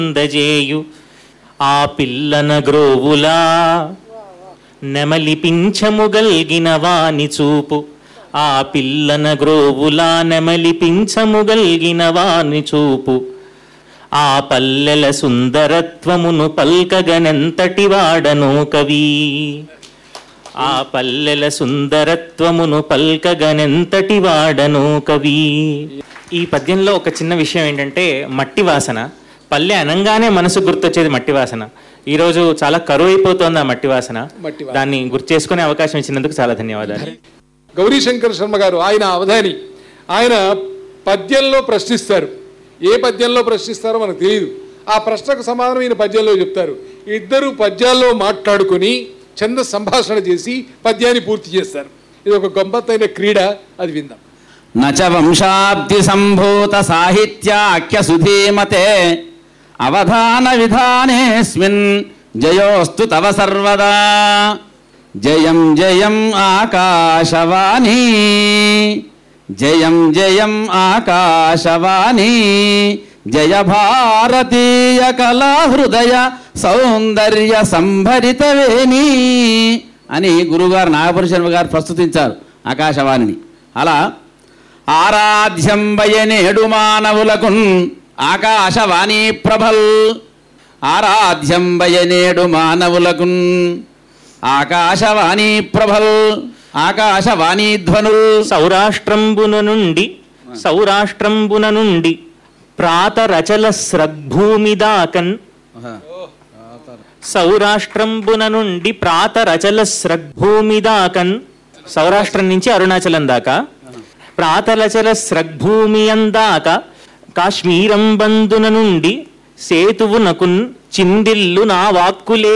అందజేయు ఆ పిల్లన గ్రోవులా నెమలిపించముగల్గిన వాని చూపు ఆ పిల్లన గ్రోవులా నెమలిపించముగల్గిన వాని చూపు ఆ పల్లెల సుందరత్వమును పల్కగనెంతటి వాడను కవి ఆ పల్లెల సుందరత్వమును పల్కగనెంతటి వాడను కవి ఈ పద్యంలో ఒక చిన్న విషయం ఏంటంటే మట్టి వాసన పల్లె అనంగానే మనసు గుర్తొచ్చేది మట్టి వాసన ఈ రోజు చాలా కరువు అయిపోతోంది ఆ మట్టి వాసన మట్టి వాసన. దాన్ని గుర్తు చేసుకునే అవకాశం ఇచ్చినందుకు చాలా ధన్యవాదాలు గౌరీశంకర్ శర్మ గారు ఆయన అవధాని ఆయన పద్యంలో ప్రశ్నిస్తారు ఏ పద్యంలో ప్రశ్నిస్తారో మనకు తెలియదు ఆ ప్రశ్నకు సమాధానం ఈయన పద్యంలో చెప్తారు ఇద్దరు పద్యాల్లో మాట్లాడుకొని చంద సంభాషణ చేసి పద్యాన్ని పూర్తి చేస్తారు ఇది ఒక గంపత్తైన క్రీడ అది విందాం నచ వంశాబ్ది సంభూత సాహిత్యాఖ్య సుధీమతే అవధాన విధానేస్మిన్ జయోస్తు తవ సర్వదా జయం జయం ఆకాశవాణి జయం జయం ఆకాశవాణి జయ భారతీయ కళా హృదయ సౌందర్య సంభరితవేణి అని గురుగారు నాగపుర శర్మ గారు ప్రస్తుతించారు ఆకాశవాణిని అలా ఆరాధ్యం వయనేడు మానవులకున్ ఆకాశవాణి ప్రభల్ ఆరాధ్యం వయనేడు మానవులకున్ ఆకాశవాణి ప్రభల్ ఆకాశవాణి ధ్వనుల్ సౌరాష్ట్రంబున నుండి సౌరాష్ట్రంబున నుండి ప్రాతరచల స్రగ్భూమి దాకన్ సౌరాష్ట్రంబున నుండి ప్రాతరచల స్రగ్భూమి దాకన్ సౌరాష్ట్రం నుంచి అరుణాచలం దాకా ప్రాతరచల స్రగ్భూమి అందాక కాశ్మీరం బందున నుండి సేతువునకున్ చిందిల్లు నా వాక్కులే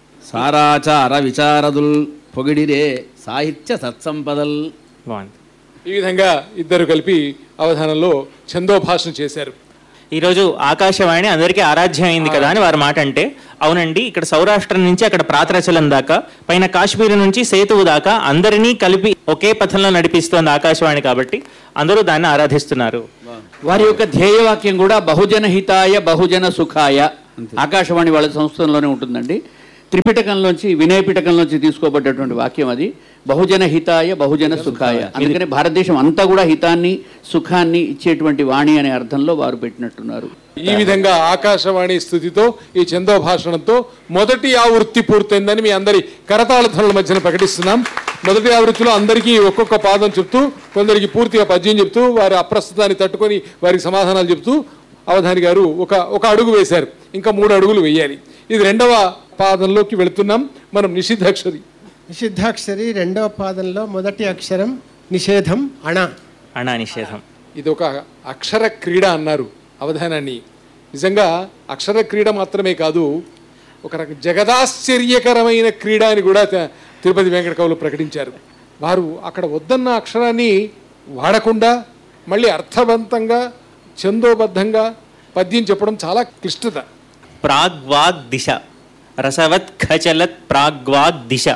సారాచార విచారదుల్ పొగిడిరే సాహిత్య సత్సంపదల్ బాగుంది ఈ విధంగా ఇద్దరు కలిపి అవధానంలో ఛందోభాషణ చేశారు ఈరోజు ఆకాశవాణి అందరికీ ఆరాధ్యం అయింది కదా అని వారి మాట అంటే అవునండి ఇక్కడ సౌరాష్ట్రం నుంచి అక్కడ ప్రాతరచలం దాకా పైన కాశ్మీర్ నుంచి సేతువు దాకా అందరినీ కలిపి ఒకే పథంలో నడిపిస్తోంది ఆకాశవాణి కాబట్టి అందరూ దాన్ని ఆరాధిస్తున్నారు వారి యొక్క ధ్యేయవాక్యం కూడా బహుజన హితాయ బహుజన సుఖాయ ఆకాశవాణి వాళ్ళ సంస్థలోనే ఉంటుందండి త్రిపిటకంలోంచి వినయ పిటకంలోంచి తీసుకోబడ్డటువంటి వాక్యం అది బహుజన హితాయ బహుజన సుఖాయ అందుకని భారతదేశం అంతా కూడా హితాన్ని సుఖాన్ని ఇచ్చేటువంటి వాణి అనే అర్థంలో వారు పెట్టినట్టున్నారు ఈ విధంగా ఆకాశవాణి స్థుతితో ఈ చందోభాషణంతో మొదటి ఆవృత్తి పూర్తయిందని మీ అందరి కరతాళ ధ్వనుల మధ్యన ప్రకటిస్తున్నాం మొదటి ఆవృత్తిలో అందరికీ ఒక్కొక్క పాదం చెప్తూ కొందరికి పూర్తిగా పద్యం చెప్తూ వారి అప్రస్తుతాన్ని తట్టుకొని వారికి సమాధానాలు చెప్తూ అవధాని గారు ఒక ఒక అడుగు వేశారు ఇంకా మూడు అడుగులు వేయాలి ఇది రెండవ పాదంలోకి వెళుతున్నాం మనం నిషిద్ధాక్షరి నిషిద్ధాక్షరి రెండవ పాదంలో మొదటి అక్షరం నిషేధం అణ అణా నిషేధం ఇది ఒక అక్షర క్రీడ అన్నారు అవధానాన్ని నిజంగా అక్షర క్రీడ మాత్రమే కాదు ఒక రకం జగదాశ్చర్యకరమైన క్రీడ అని కూడా త- తిరుపతి వెంకట కవులు ప్రకటించారు వారు అక్కడ వద్దన్న అక్షరాన్ని వాడకుండా మళ్ళీ అర్థవంతంగా ఛందోబద్ధంగా పద్యం చెప్పడం చాలా క్లిష్టత ప్రాగ్వాగ్ దిశ రసవత్ ఖచలత్ ప్రాగ్వాగ్ దిశ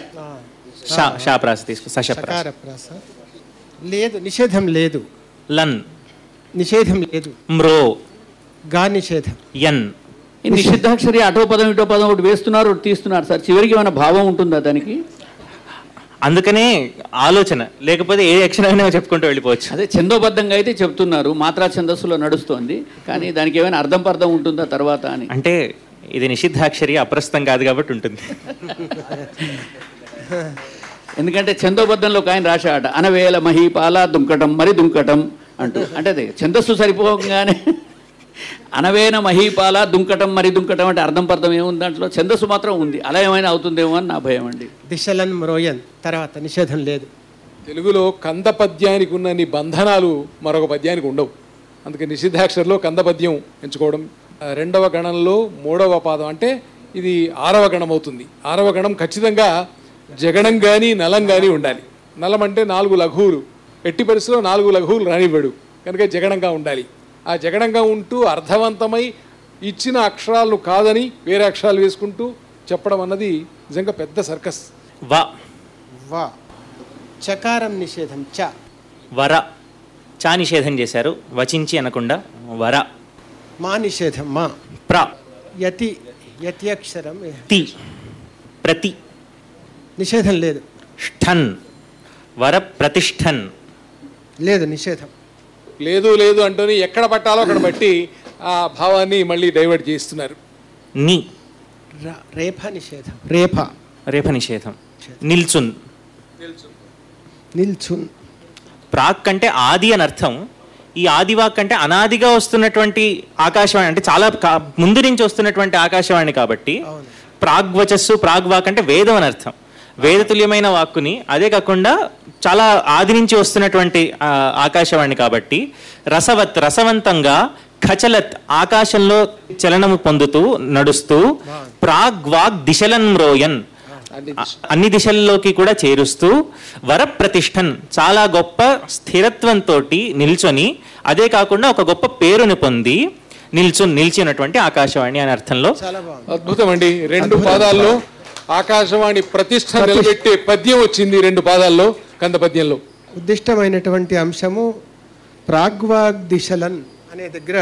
షా షా ప్రాస తీసుకో సశ ప్రాస సకార ప్రాస లేదు నిషేధం లేదు లన్ నిషేధం లేదు మ్రో గా నిషేధం యన్ ఈ నిషిద్ధాక్షరి అటో పదం ఇటో పదం ఒకటి వేస్తున్నారు ఒకటి తీస్తున్నారు సార్ చివరికి ఏమైనా భావం ఉంటుందా దానికి అందుకనే ఆలోచన లేకపోతే ఏ అక్షరమైనా చెప్పుకుంటూ వెళ్ళిపోవచ్చు అదే ఛందోబద్ధంగా అయితే చెప్తున్నారు మాత్రా ఛందస్సులో నడుస్తోంది కానీ దానికి ఏమైనా అర్థం పర్థం ఉంటుందా తర్వాత అని అంటే ఇది నిషిద్ధాక్షరి అప్రస్తుతం కాదు కాబట్టి ఉంటుంది ఎందుకంటే ఛందోబద్ధంలో ఒక ఆయన రాశాట అనవేల మహీపాల దుంకటం మరి దుంకటం అంటూ అంటే అదే ఛందస్సు సరిపోగానే అనవేన మహీపాల దుంకటం మరి దుంకటం అంటే అర్థం పర్థం ఏముంది దాంట్లో ఛందస్సు మాత్రం ఉంది అలా ఏమైనా అవుతుందేమో అని నా భయం అండి దిశలన్ మ్రోయన్ తర్వాత నిషేధం లేదు తెలుగులో కంద పద్యానికి ఉన్నన్ని బంధనాలు మరొక పద్యానికి ఉండవు అందుకే నిషిద్ధాక్షరిలో కంద పద్యం ఎంచుకోవడం ఆ, రెండవ గణంలో మూడవ పాదం అంటే ఇది ఆరవ గణం అవుతుంది ఆరవ గణం ఖచ్చితంగా జగడం కానీ నలం కానీ ఉండాలి నలం అంటే నాలుగు లఘువులు ఎట్టి పరిస్థితిలో నాలుగు లఘువులు రానివ్వడు కనుక జగడంగా ఉండాలి ఆ జగడంగా ఉంటూ అర్థవంతమై ఇచ్చిన అక్షరాలను కాదని వేరే అక్షరాలు వేసుకుంటూ చెప్పడం అన్నది నిజంగా పెద్ద సర్కస్ వ వా చకారం నిషేధం చ వర చా నిషేధం చేశారు వచించి అనకుండా వర మా నిషేధం మా ప్ర యతి యతి అక్షరం తి ప్రతి నిషేధం లేదు ష్ఠన్ వర ప్రతిష్ఠన్ లేదు నిషేధం లేదు లేదు అంటూనే ఎక్కడ పట్టాలో అక్కడ బట్టి ఆ భావాన్ని మళ్ళీ డైవర్ట్ చేస్తున్నారు ని ర- రేఫ నిషేధం రేఫ రేప నిషేధం నిల్చున్ నిల్చున్ ప్రాక్ అంటే ఆది అని అర్థం ఈ ఆదివాక్ అంటే అనాదిగా వస్తున్నటువంటి ఆకాశవాణి అంటే చాలా కా- ముందు నుంచి వస్తున్నటువంటి ఆకాశవాణి కాబట్టి అవును. ప్రాగ్వచస్సు ప్రాగ్వాక్ అంటే వేదం అని అర్థం వేదతుల్యమైన వాక్కుని అదే కాకుండా చాలా ఆది నుంచి వస్తున్నటువంటి ఆ, ఆకాశవాణి కాబట్టి రసవత్ రసవంతంగా ఖచలత్ ఆకాశంలో చలనము పొందుతూ నడుస్తూ ప్రాగ్వాగ్ దిశలన్ మ్రోయన్ అంటే అ- అన్ని దిశల్లోకి కూడా చేరుస్తూ వరప్రతిష్ఠన్ చాలా గొప్ప స్థిరత్వంతో నిల్చొని అదే కాకుండా ఒక గొప్ప పేరుని పొంది నిల్చు నిలిచినటువంటి ఆకాశవాణి అనే అర్థంలో చాలా బాగుంది అద్భుతం అండి రెండు పాదాల్లో ఆకాశవాణి ప్రతిష్ట నిలబెట్టే పద్యం వచ్చింది రెండు పాదాల్లో కంద పద్యంలో ఉద్దిష్టమైనటువంటి అంశము ప్రాగ్వాగ్ దిశలన్ అనే దగ్గర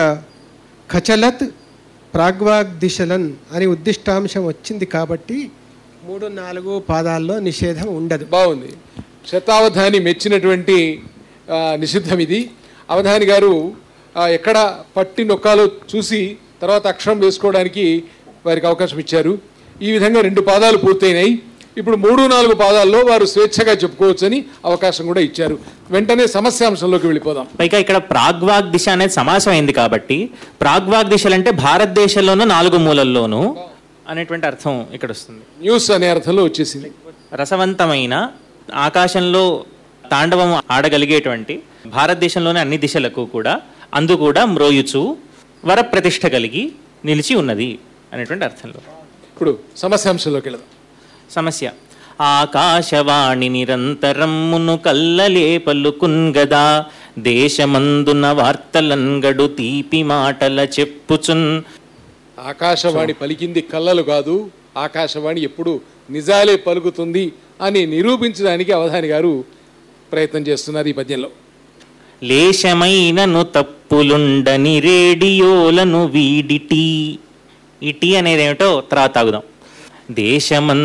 ఖచలత్ ప్రాగ్వాగ్ దిశలన్ అని ఉద్దిష్టాంశం వచ్చింది కాబట్టి మూడు నాలుగు పాదాల్లో నిషేధం ఉండదు బాగుంది శతావధాని మెచ్చినటువంటి ఆ, నిషిద్ధం ఇది అవధాని గారు ఆ, ఎక్కడ పట్టి నొక్కాలో చూసి తర్వాత అక్షరం వేసుకోవడానికి వారికి అవకాశం ఇచ్చారు ఈ విధంగా రెండు పాదాలు పూర్తయినాయి ఇప్పుడు మూడు నాలుగు పాదాల్లో వారు స్వేచ్ఛగా చెప్పుకోవచ్చని అవకాశం కూడా ఇచ్చారు వెంటనే సమస్యాంశంలోకి వెళ్ళిపోదాం పైగా ఇక్కడ ప్రాగ్వాగ్ దిశ అనేది సమాసం అయింది కాబట్టి ప్రాగ్వాగ్ దిశలు అంటే భారతదేశంలోనూ నాలుగు మూలల్లోనూ అనేటువంటి అర్థం ఇక్కడ వస్తుంది న్యూస్ అనే అర్థంలో వచ్చేసింది రసవంతమైన ఆకాశంలో తాండవం ఆడగలిగేటువంటి భారతదేశంలోని అన్ని దిశలకు కూడా అందు కూడా మ్రోయుచు వరప్రతిష్ఠ కలిగి నిలిచి ఉన్నది అనేటువంటి అర్థంలో ఇప్పుడు సమస్యాంశంలోకి వెళదాం సమస్య ఆకాశవాణి నిరంతరమ్మును కల్లలే పలుకున్గదా దేశమందున వార్తలంగడు తీపి మాటల చెప్పుచున్ ఆకాశవాణి పలికింది కళ్ళలు కాదు ఆకాశవాణి ఎప్పుడు నిజాలే పలుకుతుంది అని నిరూపించడానికి అవధాని గారు ప్రయత్నం చేస్తున్నారు ఈ పద్యంలో లేశమైనను తప్పులుండని రేడియోలను వీడిటి ఈ టీ అనేది ఏమిటో తర్వాత తాగుదాం దేశమం